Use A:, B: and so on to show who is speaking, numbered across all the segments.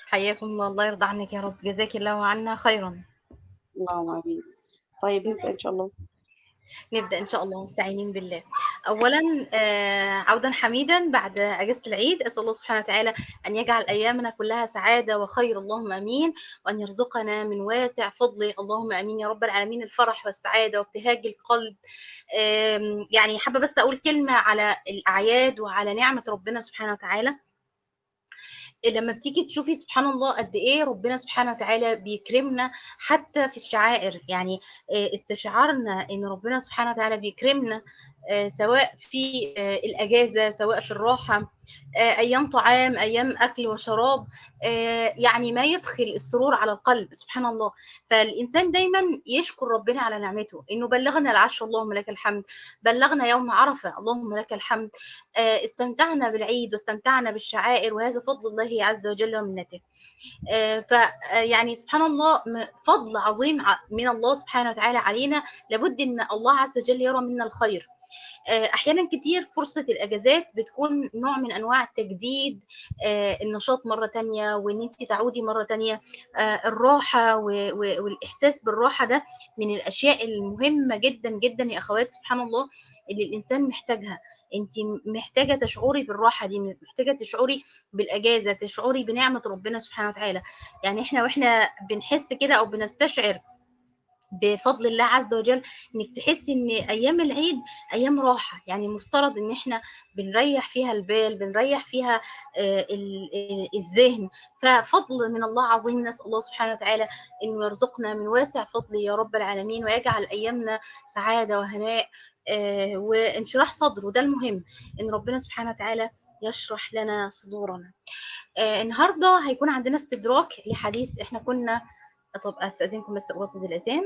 A: حياكم الله الله يرضى عنك يا رب جزاك الله عنا خيرا
B: اللهم امين طيب نبدا ان شاء الله
A: نبدأ إن شاء الله مستعينين بالله أولا آه، عودا حميدا بعد أجازة العيد أسأل الله سبحانه وتعالى أن يجعل أيامنا كلها سعادة وخير اللهم أمين وأن يرزقنا من واسع فضله اللهم أمين يا رب العالمين الفرح والسعادة وابتهاج القلب آم، يعني حابة بس أقول كلمة على الأعياد وعلى نعمة ربنا سبحانه وتعالى لما بتيجي تشوفي سبحان الله قد ايه ربنا سبحانه وتعالى بيكرمنا حتى في الشعائر يعني آه، استشعارنا ان ربنا سبحانه وتعالى بيكرمنا آه، سواء في آه، الاجازه سواء في الراحه آه، ايام طعام ايام اكل وشراب آه، يعني ما يدخل السرور على القلب سبحان الله فالانسان دايما يشكر ربنا على نعمته انه بلغنا العشر اللهم لك الحمد بلغنا يوم عرفه اللهم لك الحمد آه، استمتعنا بالعيد واستمتعنا بالشعائر وهذا فضل الله عز وجل ومنته ف يعني سبحان الله م- فضل عظيم ع- من الله سبحانه وتعالى علينا لابد ان الله عز وجل يرى منا الخير آه، احيانا كتير فرصه الاجازات بتكون نوع من انواع التجديد آه، النشاط مره تانية وان انت تعودي مره تانية آه، الراحه و- و- والاحساس بالراحه ده من الاشياء المهمه جدا جدا يا اخوات سبحان الله اللي الانسان محتاجها انت محتاجه تشعري بالراحه دي محتاجه تشعري بالاجازه تشعري بنعمه ربنا سبحانه وتعالى يعني احنا واحنا بنحس كده او بنستشعر بفضل الله عز وجل انك تحسي ان ايام العيد ايام راحه يعني مفترض ان احنا بنريح فيها البال بنريح فيها آه، ال- ال- الذهن ففضل من الله عظيم نسال الله سبحانه وتعالى انه يرزقنا من واسع فضله يا رب العالمين ويجعل ايامنا سعاده وهناء آه، وانشراح صدر وده المهم ان ربنا سبحانه وتعالى يشرح لنا صدورنا آه، النهارده هيكون عندنا استدراك لحديث احنا كنا طب استاذنكم بس اوطد الاذان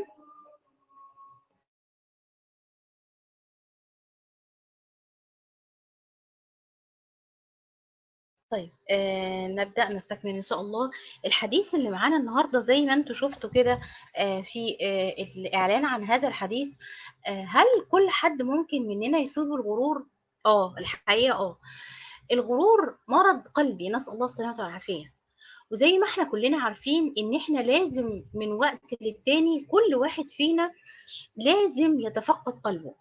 A: طيب آه نبدأ نستكمل إن شاء الله الحديث اللي معانا النهاردة زي ما انتوا شفتوا كده آه في آه الإعلان عن هذا الحديث آه هل كل حد ممكن مننا يصيب الغرور؟ اه الحقيقة اه الغرور مرض قلبي نسأل الله السلامة والعافية وزي ما احنا كلنا عارفين ان احنا لازم من وقت للتاني كل واحد فينا لازم يتفقد قلبه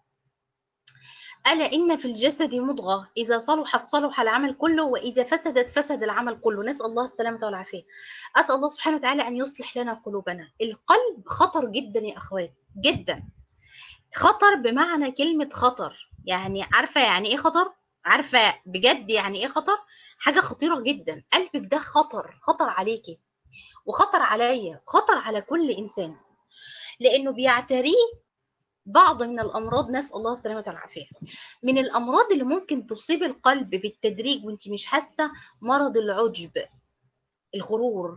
A: ألا إن في الجسد مضغة إذا صلحت صلح العمل كله وإذا فسدت فسد العمل كله نسأل الله السلامة والعافية أسأل الله سبحانه وتعالى أن يصلح لنا قلوبنا القلب خطر جدا يا أخوات جدا خطر بمعنى كلمة خطر يعني عارفة يعني إيه خطر؟ عارفة بجد يعني إيه خطر؟ حاجة خطيرة جدا قلبك ده خطر خطر عليكي وخطر عليا خطر على كل إنسان لأنه بيعتريه بعض من الأمراض نسأل الله السلامة والعافية من الأمراض اللي ممكن تصيب القلب بالتدريج وانت مش حاسة مرض العجب الغرور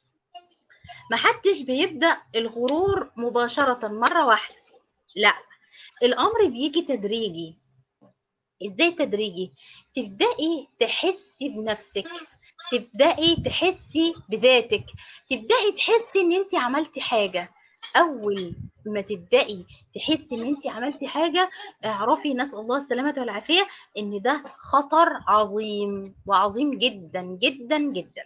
A: محدش بيبدأ الغرور مباشرة مرة واحدة لا الأمر بيجي تدريجي ازاي تدريجي تبدأي تحسي بنفسك تبدأي تحسي بذاتك تبدأي تحسي ان انت عملتي حاجة اول ما تبدأي تحسي ان انت عملتي حاجة اعرفي نسأل الله السلامة والعافية ان ده خطر عظيم وعظيم جدا جدا جدا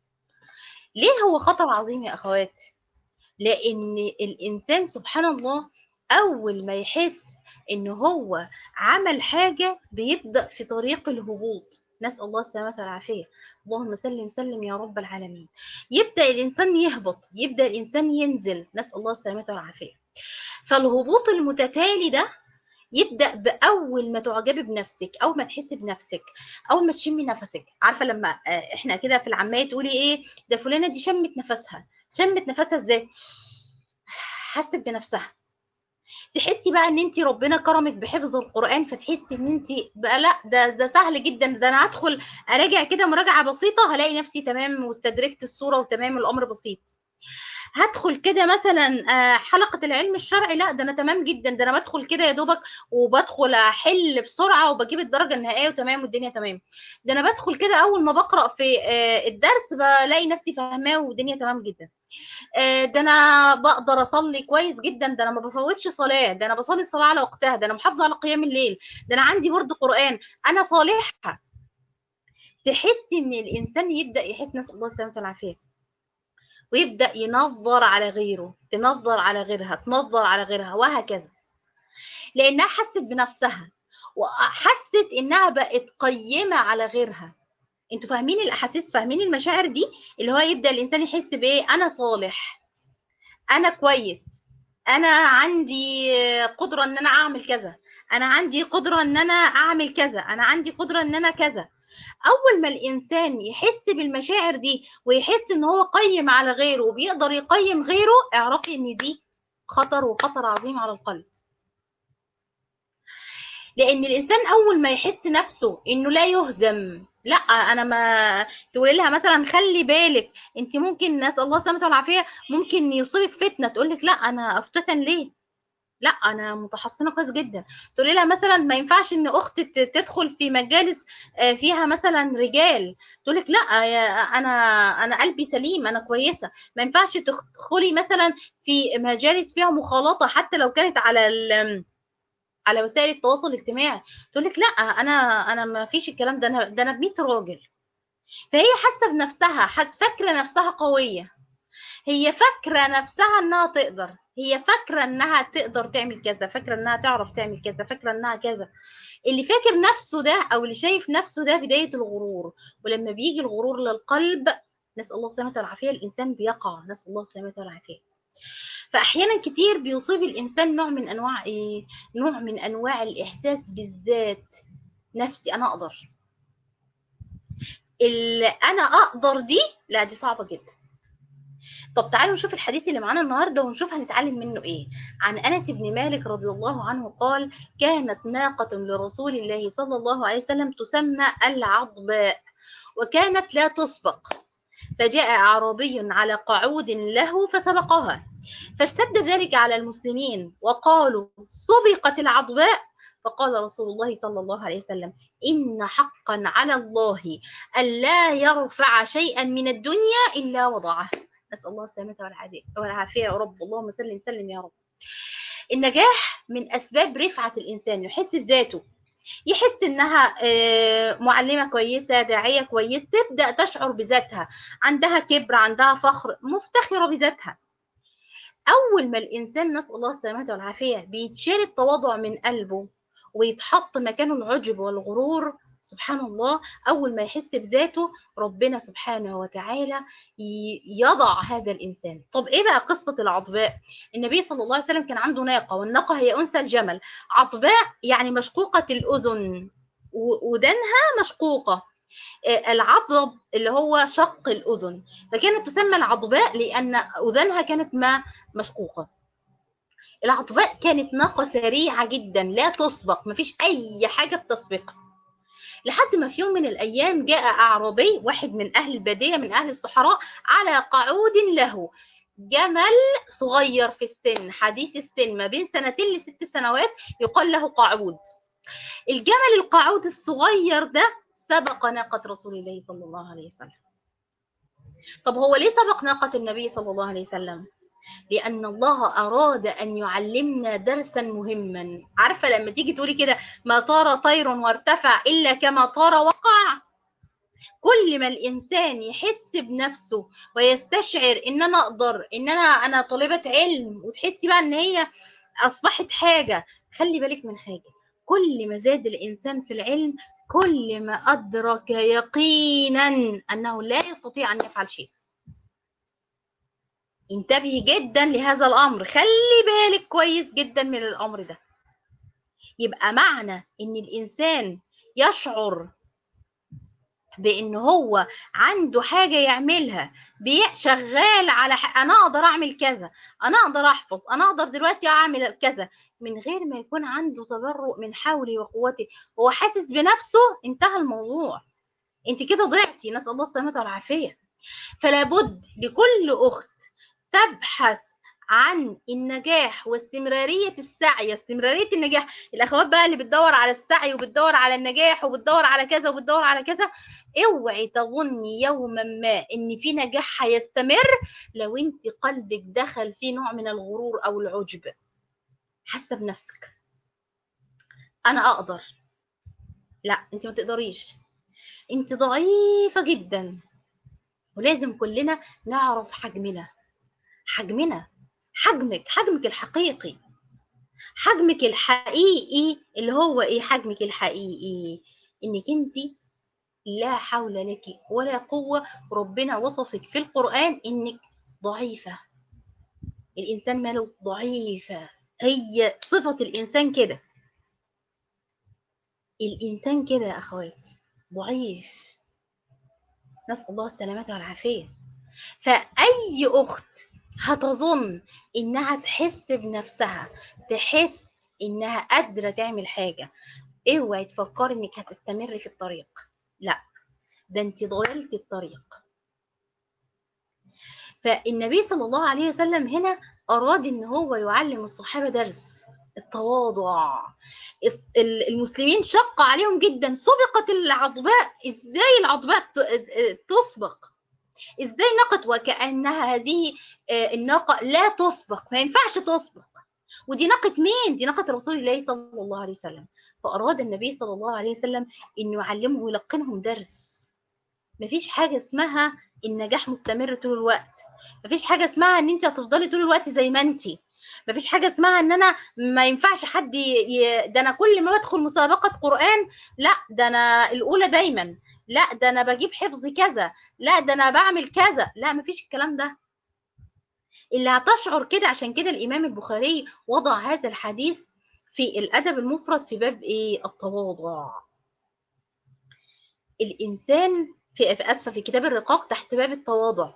A: ليه هو خطر عظيم يا اخوات لان الانسان سبحان الله اول ما يحس ان هو عمل حاجة بيبدأ في طريق الهبوط نسأل الله السلامة والعافية اللهم سلم سلم يا رب العالمين يبدأ الإنسان يهبط يبدأ الإنسان ينزل نسأل الله السلامة والعافية فالهبوط المتتالي ده يبدأ بأول ما تعجبي بنفسك أول ما تحسي بنفسك أول ما تشمي نفسك عارفة لما آه، إحنا كده في العامية تقولي إيه ده فلانة دي شمت نفسها شمت نفسها إزاي حست بنفسها تحسي بقى ان انت ربنا كرمك بحفظ القرآن فتحسي ان انت بقى لا ده ده سهل جدا ده انا هدخل اراجع كده مراجعة بسيطة هلاقي نفسي تمام واستدركت الصورة وتمام الامر بسيط هدخل كده مثلا آه، حلقة العلم الشرعي لا ده انا تمام جدا ده انا بدخل كده يا دوبك وبدخل احل بسرعة وبجيب الدرجة النهائية وتمام والدنيا تمام ده انا بدخل كده اول ما بقرأ في آه، الدرس بلاقي نفسي فاهماه والدنيا تمام جدا آه، ده انا بقدر اصلي كويس جدا ده انا ما بفوتش صلاه ده انا بصلي الصلاه على وقتها ده انا محافظه على قيام الليل ده انا عندي برضه قران انا صالحه تحسي ان الانسان يبدا يحس نسال الله السلامه والعافيه ويبدأ ينظر على غيره تنظر على غيرها تنظر على غيرها وهكذا لأنها حست بنفسها وحست إنها بقت قيمة على غيرها انتوا فاهمين الأحاسيس فاهمين المشاعر دي اللي هو يبدأ الإنسان يحس بإيه أنا صالح أنا كويس أنا عندي قدرة إن أنا أعمل كذا أنا عندي قدرة إن أنا أعمل كذا أنا عندي قدرة إن أنا كذا اول ما الانسان يحس بالمشاعر دي ويحس ان هو قيم على غيره وبيقدر يقيم غيره اعرفي ان دي خطر وخطر عظيم على القلب لان الانسان اول ما يحس نفسه انه لا يهزم لا انا ما تقولي لها مثلا خلي بالك انت ممكن نسال الله السلامه والعافيه ممكن يصيبك فتنه تقول لك لا انا افتتن ليه لا انا متحصنه كويس جدا تقولي لها مثلا ما ينفعش ان اختي تدخل في مجالس فيها مثلا رجال تقول لك لا انا انا قلبي سليم انا كويسه ما ينفعش تدخلي مثلا في مجالس فيها مخالطه حتى لو كانت على على وسائل التواصل الاجتماعي تقول لك لا انا انا ما فيش الكلام ده انا ده انا ب 100 راجل فهي حاسه بنفسها فاكره نفسها قويه هي فاكره نفسها انها تقدر هي فاكره انها تقدر تعمل كذا فاكره انها تعرف تعمل كذا فاكره انها كذا اللي فاكر نفسه ده او اللي شايف نفسه ده بدايه الغرور ولما بيجي الغرور للقلب نسال الله السلامه والعافيه الانسان بيقع نسال الله السلامه والعافيه فاحيانا كتير بيصيب الانسان نوع من انواع ايه نوع من انواع الاحساس بالذات نفسي انا اقدر اللي انا اقدر دي لا دي صعبه جدا طب تعالوا نشوف الحديث اللي معانا النهارده ونشوف هنتعلم منه ايه عن انس بن مالك رضي الله عنه قال كانت ناقه لرسول الله صلى الله عليه وسلم تسمى العضباء وكانت لا تسبق فجاء اعرابي على قعود له فسبقها فاشتد ذلك على المسلمين وقالوا سبقت العضباء فقال رسول الله صلى الله عليه وسلم إن حقا على الله ألا يرفع شيئا من الدنيا إلا وضعه نسأل الله السلامة والعافية يا رب اللهم سلم سلم يا رب النجاح من أسباب رفعة الإنسان يحس بذاته يحس انها معلمه كويسه داعيه كويس تبدا تشعر بذاتها عندها كبر عندها فخر مفتخره بذاتها اول ما الانسان نسال الله السلامه والعافيه بيتشال التواضع من قلبه ويتحط مكانه العجب والغرور سبحان الله أول ما يحس بذاته ربنا سبحانه وتعالى يضع هذا الإنسان طب إيه بقى قصة العضباء النبي صلى الله عليه وسلم كان عنده ناقة والناقة هي أنثى الجمل عضباء يعني مشقوقة الأذن ودنها مشقوقة العضب اللي هو شق الأذن فكانت تسمى العضباء لأن أذنها كانت ما مشقوقة العضباء كانت ناقة سريعة جدا لا تسبق مفيش أي حاجة بتسبقها لحد ما في يوم من الأيام جاء أعرابي واحد من أهل البادية من أهل الصحراء على قعود له جمل صغير في السن حديث السن ما بين سنتين لست سنوات يقال له قعود الجمل القعود الصغير ده سبق ناقة رسول الله صلى الله عليه وسلم طب هو ليه سبق ناقة النبي صلى الله عليه وسلم لأن الله أراد أن يعلمنا درسا مهما عارفة لما تيجي تقولي كده ما طار طير وارتفع إلا كما طار وقع كل ما الإنسان يحس بنفسه ويستشعر إن أنا أقدر إن أنا أنا طالبة علم وتحسي بقى إن هي أصبحت حاجة خلي بالك من حاجة كل ما زاد الإنسان في العلم كل ما أدرك يقينا أنه لا يستطيع أن يفعل شيء انتبهي جدا لهذا الامر خلي بالك كويس جدا من الامر ده يبقى معنى ان الانسان يشعر بان هو عنده حاجة يعملها شغال على ح... انا اقدر اعمل كذا انا اقدر احفظ انا اقدر دلوقتي اعمل كذا من غير ما يكون عنده تبرؤ من حولي وقوتي هو حاسس بنفسه انتهى الموضوع انت كده ضعتي نسال الله السلامه والعافيه فلا بد لكل اخت تبحث عن النجاح واستمرارية السعي استمرارية النجاح الأخوات بقى اللي بتدور على السعي وبتدور على النجاح وبتدور على كذا وبتدور على كذا اوعي تظني يوما ما ان في نجاح هيستمر لو انت قلبك دخل في نوع من الغرور او العجب حاسه بنفسك انا اقدر لا انت ما تقدريش انت ضعيفه جدا ولازم كلنا نعرف حجمنا حجمنا حجمك حجمك الحقيقي حجمك الحقيقي اللي هو ايه حجمك الحقيقي انك انت لا حول لك ولا قوة ربنا وصفك في القرآن انك ضعيفة الانسان ماله ضعيفة هي صفة الانسان كده الانسان كده يا اخواتي ضعيف نسأل الله السلامة والعافية فأي أخت هتظن إنها تحس بنفسها تحس إنها قادرة تعمل حاجة اوعي تفكري إنك هتستمر في الطريق لا ده انت ضللت الطريق فالنبي صلى الله عليه وسلم هنا أراد إن هو يعلم الصحابة درس التواضع المسلمين شق عليهم جدا سبقت العضباء ازاي العضباء تسبق ازاي ناقة وكأنها هذه الناقة لا تسبق ما ينفعش تسبق ودي ناقة مين دي ناقة رسول الله صلى الله عليه وسلم فأراد النبي صلى الله عليه وسلم انه يعلمهم ويلقنهم درس مفيش حاجة اسمها النجاح مستمر طول الوقت مفيش حاجة اسمها ان انت هتفضلي طول الوقت زي ما انتي مفيش حاجة اسمها ان انا ما ينفعش حد ي... ده انا كل ما بدخل مسابقة قرآن لا ده انا الاولى دايما لا ده انا بجيب حفظ كذا لا ده انا بعمل كذا لا مفيش الكلام ده اللي هتشعر كده عشان كده الامام البخاري وضع هذا الحديث في الادب المفرد في باب ايه التواضع الانسان في اسفه في كتاب الرقاق تحت باب التواضع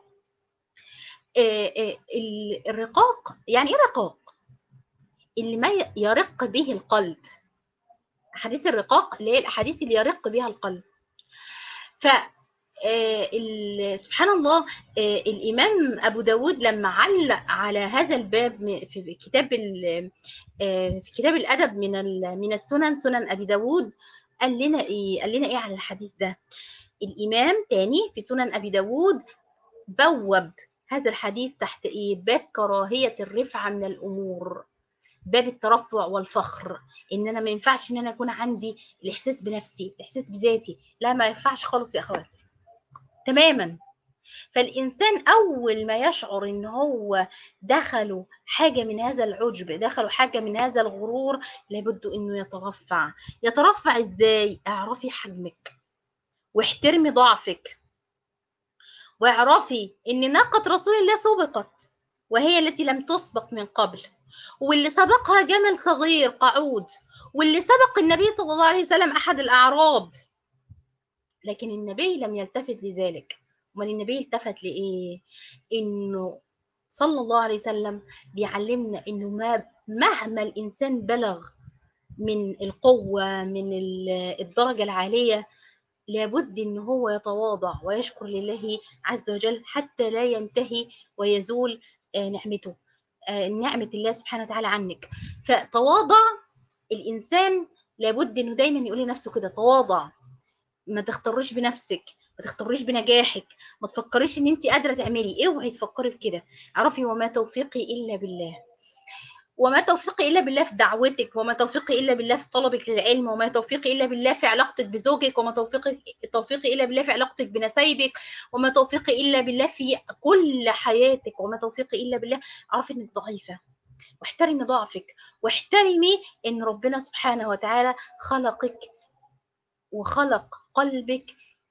A: الرقاق يعني ايه رقاق اللي ما يرق به القلب احاديث الرقاق اللي هي الاحاديث اللي يرق بها القلب ف سبحان الله الامام ابو داود لما علق على هذا الباب في كتاب في كتاب الادب من من السنن سنن ابي داود قال لنا ايه قال لنا ايه على الحديث ده الامام تاني في سنن ابي داود بوب هذا الحديث تحت ايه باب كراهيه الرفعه من الامور باب الترفع والفخر ان انا ما ينفعش ان انا اكون عندي الاحساس بنفسي الاحساس بذاتي لا ما ينفعش خالص يا اخواتي تماما فالانسان اول ما يشعر ان هو دخلوا حاجه من هذا العجب دخلوا حاجه من هذا الغرور لابد انه يترفع يترفع ازاي اعرفي حجمك واحترمي ضعفك واعرفي ان ناقه رسول الله سبقت وهي التي لم تسبق من قبل واللي سبقها جمل صغير قعود واللي سبق النبي صلى الله عليه وسلم احد الاعراب لكن النبي لم يلتفت لذلك امال النبي التفت لايه انه صلى الله عليه وسلم بيعلمنا انه ما مهما الانسان بلغ من القوه من الدرجه العاليه لابد ان هو يتواضع ويشكر لله عز وجل حتى لا ينتهي ويزول نعمته نعمه الله سبحانه وتعالى عنك فتواضع الانسان لابد انه دايما يقول لنفسه كده تواضع ما تختاريش بنفسك ما تختاريش بنجاحك ما تفكريش ان انت قادره تعملي اوعي تفكري في كده اعرفي وما توفيقي الا بالله وما توفيقي الا بالله في دعوتك وما توفيقي الا بالله في طلبك للعلم وما توفيقي الا بالله في علاقتك بزوجك وما توفيقي توفيقي الا بالله في علاقتك بنسايبك وما توفيقي الا بالله في كل حياتك وما توفيقي الا بالله اعرفي انك ضعيفه واحترمي ضعفك واحترمي ان ربنا سبحانه وتعالى خلقك وخلق قلبك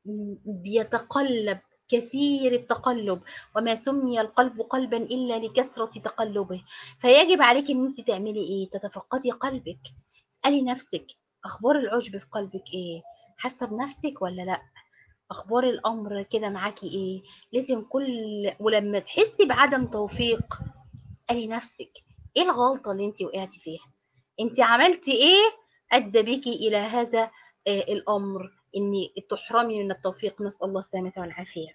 A: بيتقلب كثير التقلب وما سمي القلب قلبا إلا لكثرة تقلبه فيجب عليك ان انت تعملي ايه تتفقدي قلبك اسألي نفسك اخبار العجب في قلبك ايه حاسة بنفسك ولا لا اخبار الامر كده معاكي ايه لازم كل ولما تحسي بعدم توفيق اسألي نفسك ايه الغلطة اللي انت وقعتي فيها انت عملتي ايه ادى بيكي الى هذا آه الامر اني تحرمي من التوفيق نسال الله السلامه والعافيه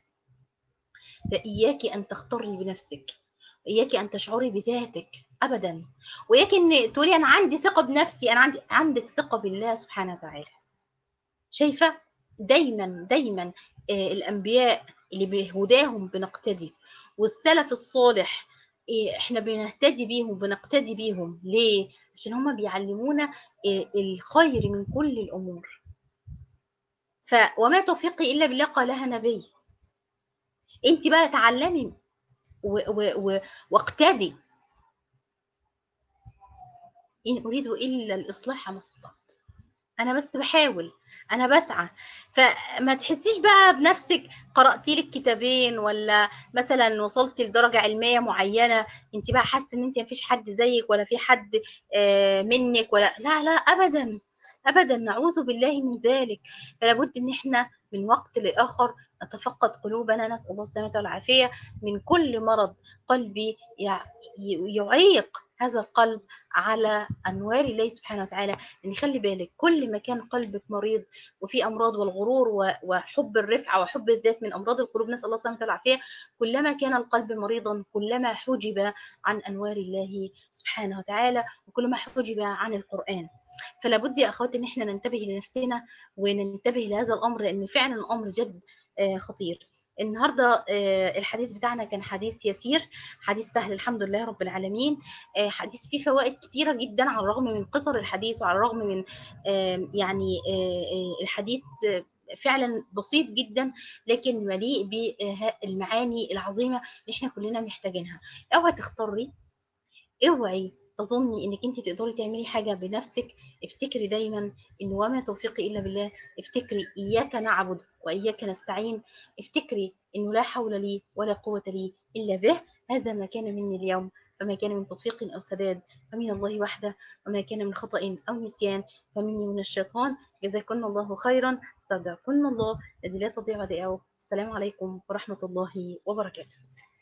A: فاياك ان تختاري بنفسك اياك ان تشعري بذاتك ابدا واياك ان تقولي انا عندي ثقه بنفسي انا عندي عندك ثقه بالله سبحانه وتعالى شايفه دايما دايما آه الانبياء اللي بهداهم بنقتدي والسلف الصالح احنا بنهتدي بيهم بنقتدي بيهم ليه عشان هما بيعلمونا الخير من كل الامور ف وما توفيقي الا بالله قالها نبي انت بقى تعلمي و- و- و- واقتدي ان اريد الا الاصلاح ما استطعت انا بس بحاول انا بسعى فما تحسيش بقى بنفسك قرأتي لك كتابين ولا مثلا وصلتي لدرجة علمية معينة انت بقى حاسة ان انت مفيش حد زيك ولا في حد آه، منك ولا لا لا ابدا ابدا نعوذ بالله من ذلك فلا بد ان احنا من وقت لاخر نتفقد قلوبنا نسال الله السلامه والعافيه من كل مرض قلبي يع- ي- يعيق هذا القلب على انوار الله سبحانه وتعالى ان خلي بالك كل ما كان قلبك مريض وفي امراض والغرور و- وحب الرفعه وحب الذات من امراض القلوب نسال الله السلامه والعافيه كلما كان القلب مريضا كلما حجب عن انوار الله سبحانه وتعالى وكلما حجب عن القران فلا بد يا اخواتي ان احنا ننتبه لنفسنا وننتبه لهذا الامر لان فعلا الامر جد آه، خطير النهارده آه، الحديث بتاعنا كان حديث يسير حديث سهل الحمد لله رب العالمين آه، حديث فيه فوائد كتيره جدا على الرغم من قصر الحديث وعلى الرغم من آه، يعني آه، آه، الحديث آه، فعلا بسيط جدا لكن مليء بالمعاني العظيمه اللي احنا كلنا محتاجينها اوعى تختاري اوعي تظني انك انت تقدري تعملي حاجه بنفسك افتكري دايما ان وما توفيقي الا بالله افتكري اياك نعبد واياك نستعين افتكري انه لا حول لي ولا قوه لي الا به هذا ما كان مني اليوم فما كان من توفيق او سداد فمن الله وحده وما كان من خطا او نسيان فمني من الشيطان جزاكن الله خيرا استودعكن الله الذي لا تضيع ودائعه السلام عليكم ورحمه الله وبركاته